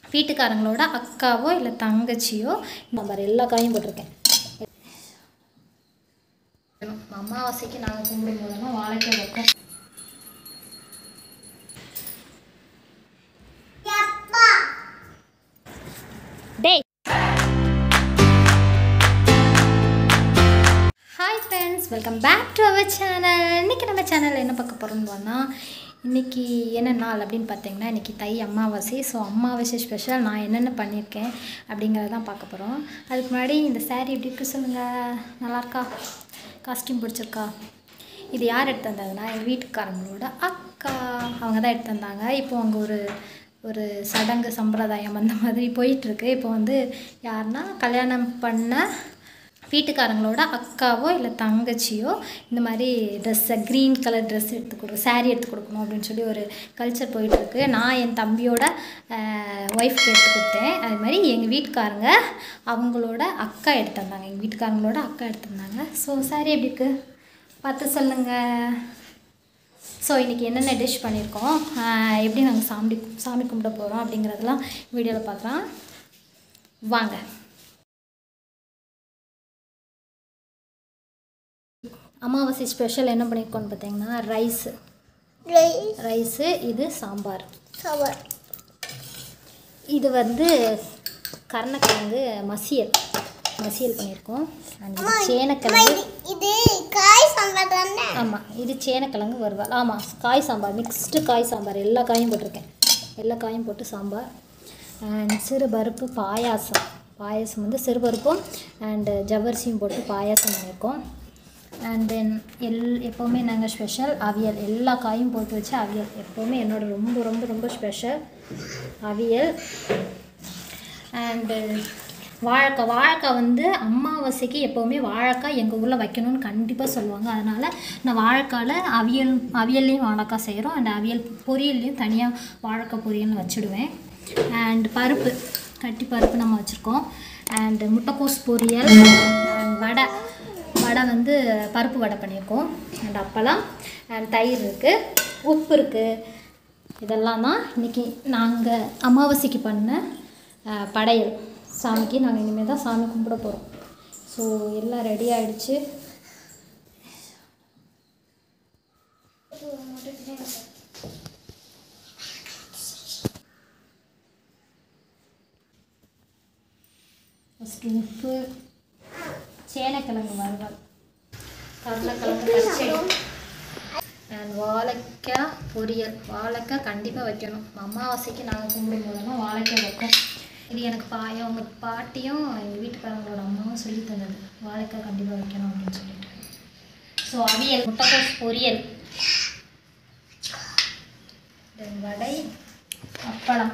வீட்டுக்காரங்களோட அக்காவோ இல்லை தங்கச்சியோ நம்பர் எல்லா காயும் போட்டிருக்கேன் அமாவாசைக்கு நாங்கள் கும்பிடும் போதெல்லாம் வாழைக்காய் வைப்போம் டேய் hi friends welcome back to our channel இன்றைக்கி நம்ம சேனலில் என்ன பார்க்க போகிறோம்னா இன்றைக்கி என்ன நாள் அப்படின்னு பார்த்தீங்கன்னா இன்றைக்கி தை அமாவாசை ஸோ அமாவாசை ஸ்பெஷல் நான் என்னென்ன பண்ணியிருக்கேன் அப்படிங்கிறத தான் பார்க்க போகிறோம் அதுக்கு முன்னாடி இந்த saree எப்படி இருக்கு சொல்லுங்கள் நல்லா இருக்கா காஸ்டியூம் பிடிச்சிருக்கா இது யார் எடுத்து வந்ததுன்னா எங்கள் வீட்டுக்காரங்களோட அக்கா அவங்க தான் எடுத்து வந்தாங்க இப்போ அங்கே ஒரு ஒரு சடங்கு சம்பிரதாயம் அந்த மாதிரி போயிட்டுருக்கு இப்போ வந்து யாருன்னா கல்யாணம் பண்ண வீட்டுக்காரங்களோட அக்காவோ இல்லை தங்கச்சியோ இந்த மாதிரி ட்ரெஸ்ஸை க்ரீன் கலர் ட்ரெஸ் எடுத்து கொடு saree எடுத்து கொடுக்கணும் அப்படின்னு சொல்லி ஒரு கல்ச்சர் போயிட்டுருக்கு நான் என் தம்பியோட ஒய்ஃப்க்கு எடுத்து கொடுத்தேன் அது மாதிரி எங்கள் வீட்டுக்காரங்க அவங்களோட அக்கா எடுத்து வந்தாங்க எங்கள் வீட்டுக்காரங்களோட அக்கா எடுத்து வந்தாங்க ஸோ saree எப்படி இருக்குது பார்த்து சொல்லுங்கள் ஸோ இன்றைக்கி என்னென்ன டிஷ் பண்ணியிருக்கோம் ஆஹ் எப்படி நாங்கள் சாமி சாமி கும்பிட போகிறோம் அப்படிங்கிறதெல்லாம் வீடியோவில் பார்க்கலாம் வாங்க அமாவாசை ஸ்பெஷல் என்ன பண்ணியிருக்கோம்னு பார்த்தீங்கன்னா ரைஸு ரைஸு இது சாம்பார் இது வந்து கருணக்கிழங்கு மசியல் மசியல் பண்ணியிருக்கோம் அண்ட் இது சேனக்கிழங்கு இது காய் சாம்பார் தானே ஆமாம் இது சேனக்கிழங்கு வறுவல் ஆமாம் காய் சாம்பார் மிக்ஸ்டு காய் சாம்பார் எல்லா காயும் போட்டிருக்கேன் எல்லா காயும் போட்டு சாம்பார் அண்ட் சிறு பருப்பு பாயாசம் பாயாசம் வந்து சிறு பருப்பும் அண்டு ஜவ்வரிசியும் போட்டு பாயாசம் பண்ணியிருக்கோம் அண்ட் தென் எல் எப்போவுமே நாங்கள் ஸ்பெஷல் அவியல் எல்லா காயும் போட்டு வச்சு அவியல் எப்போவுமே என்னோட ரொம்ப ரொம்ப ரொம்ப ஸ்பெஷல் அவியல் அண்டு வாழைக்காய் வாழைக்காய் வந்து அமாவாசைக்கு எப்போவுமே வாழைக்காய் எங்கள் ஊரில் வைக்கணும்னு கண்டிப்பாக சொல்லுவாங்க அதனால் நான் வாழைக்காயில் அவியல் அவியல்லையும் வாழைக்காய் செய்கிறோம் அண்ட் அவியல் பொரியல்லையும் தனியாக வாழைக்காய் பொரியல்னு வச்சுடுவேன் அண்ட் பருப்பு கட்டி பருப்பு நம்ம வச்சுருக்கோம் அண்ட் முட்டைக்கோஸ் பொரியல் and வடை வடை வந்து பருப்பு வடை பண்ணியிருக்கோம் அண்ட் அப்பளம் அண்ட் தயிர் இருக்குது உப்பு இருக்குது இதெல்லாம் தான் இன்றைக்கி நாங்கள் அமாவாசைக்கு பண்ண அஹ், படையல் சாமிக்கு நாங்கள் இனிமேல் தான் சாமி கும்பிட போகிறோம் ஸோ எல்லாம் ரெடி ஆயிடுச்சு ஃபஸ்ட்டு உப்பு சேனக்கிழங்கு வறுவல் கருளைக்கிழங்கு பச்சடி அண்ட் வாழைக்காய் பொரியல் வாழைக்காய் கண்டிப்பாக வைக்கணும் அமாவாசைக்கு நாங்கள் கும்பிடும் போதெல்லாம் வாழைக்காய் வைப்போம் இது எனக்கு பா அவங்க பாட்டியும் எங்கள் வீட்டுக்காரங்களோட அம்மாவும் சொல்லி தந்தது வாழைக்காய் கண்டிப்பாக வைக்கணும் அப்படின்னு சொல்லிட்டு ஸோ அவியல் முட்டைக்கோஸ் பொரியல் Then வடை அப்பளம்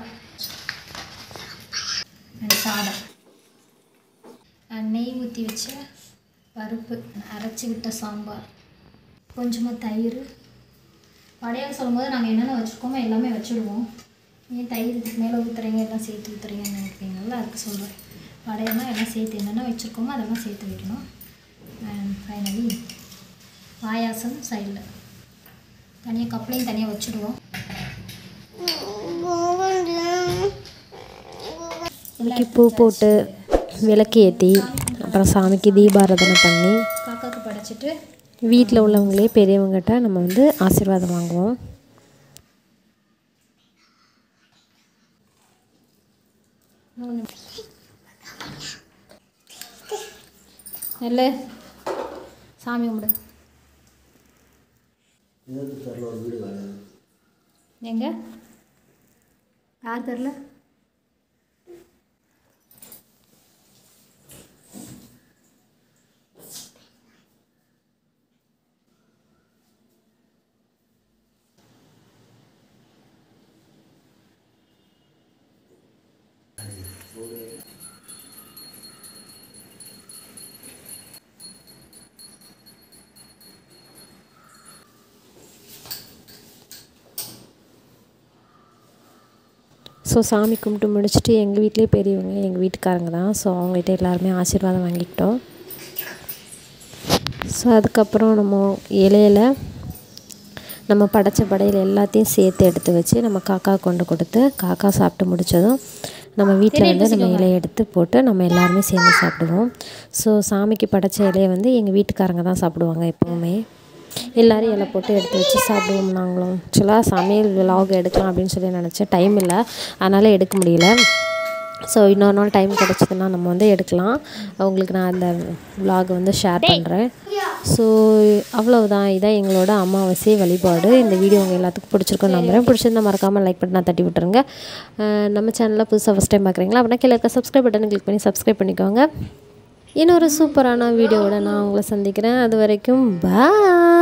அண்ட் சாதம் அண்ட் நெய் ஊற்றி வச்ச பருப்பு அரைச்சி விட்ட சாம்பார் கொஞ்சமாக தயிர் படையல் சொல்லும்போது நாங்கள் என்னென்ன வச்சுருக்கோமோ எல்லாமே வச்சுடுவோம் ஏன் தயிர் இதுக்கு மேலே ஊற்றுறீங்க எல்லாம் சேர்த்து ஊற்றுறீங்கன்னு நினைப்பீங்கல்ல அதுக்கு சொல்கிறேன் படையெல்லாம் எல்லாம் சேர்த்து என்னென்ன வச்சுருக்கோமோ அதெல்லாம் சேர்த்து வைக்கணும் அண்ட் ஃபைனலி பாயாசம் சைடில் தனியாக கப்ளையும் தனியாக வச்சுடுவோம் சாமிக்கு பூ போட்டு விளக்கு ஏற்றி அப்புறம் சாமிக்கு தீபாராதனை பண்ணி காக்காக்கு படைச்சிட்டு வீட்டில் உள்ளவங்களே பெரியவங்ககிட்ட நம்ம வந்து ஆசீர்வாதம் வாங்குவோம் நெல் சாமி கும்பிடு எங்க யார் தெரில ஸோ சாமி கும்பிட்டு முடிச்சுட்டு எங்கள் வீட்டிலே பெரியவங்க எங்கள் வீட்டுக்காரங்க தான் ஸோ அவங்ககிட்ட எல்லாருமே ஆசீர்வாதம் வாங்கிக்கிட்டோம் ஸோ அதுக்கப்புறம் நம்ம இலையில நம்ம படைச்ச படையில் எல்லாத்தையும் சேர்த்து எடுத்து வச்சு நம்ம காக்கா கொண்டு கொடுத்து காக்கா சாப்பிட்டு முடித்ததும் நம்ம வீட்டில் வந்து நம்ம இலையை எடுத்து போட்டு நம்ம எல்லாருமே சேர்ந்து சாப்பிடுவோம் ஸோ சாமிக்கு படைச்ச இலையை வந்து எங்கள் வீட்டுக்காரங்க தான் சாப்பிடுவாங்க எப்போவுமே எல்லோரும் இலை போட்டு எடுத்து வச்சு சாப்பிடுவோம் நாங்களும் ஆக்சுவலாக சமையல் விலாக் எடுக்கலாம் அப்படின்னு சொல்லி நினச்சேன் டைம் இல்லை அதனால் எடுக்க முடியல ஸோ இன்னொரு நாள் டைம் கிடச்சிதுன்னா நம்ம வந்து எடுக்கலாம் உங்களுக்கு நான் அந்த vlog வந்து ஷேர் பண்ணுறேன் ஸோ அவ்வளவுதான் இதான் எங்களோட அமாவாசை வழிபாடு இந்த வீடியோ உங்கள் எல்லாத்துக்கும் பிடிச்சிருக்கும் நம்புறேன் பிடிச்சிருந்தா மறக்காமல் லைக் பட்டனை தட்டி விட்டுருங்க அஹ் நம்ம சேனலில் புதுசாக ஃபஸ்ட் டைம் பார்க்குறீங்களா அப்படின்னா கீழே இருக்க சப்ஸ்கிரைப் பட்டனை கிளிக் பண்ணி சப்ஸ்கிரைப் பண்ணிக்கோங்க இன்னொரு சூப்பரான வீடியோவோட நான் உங்களை சந்திக்கிறேன் அது வரைக்கும் பாய்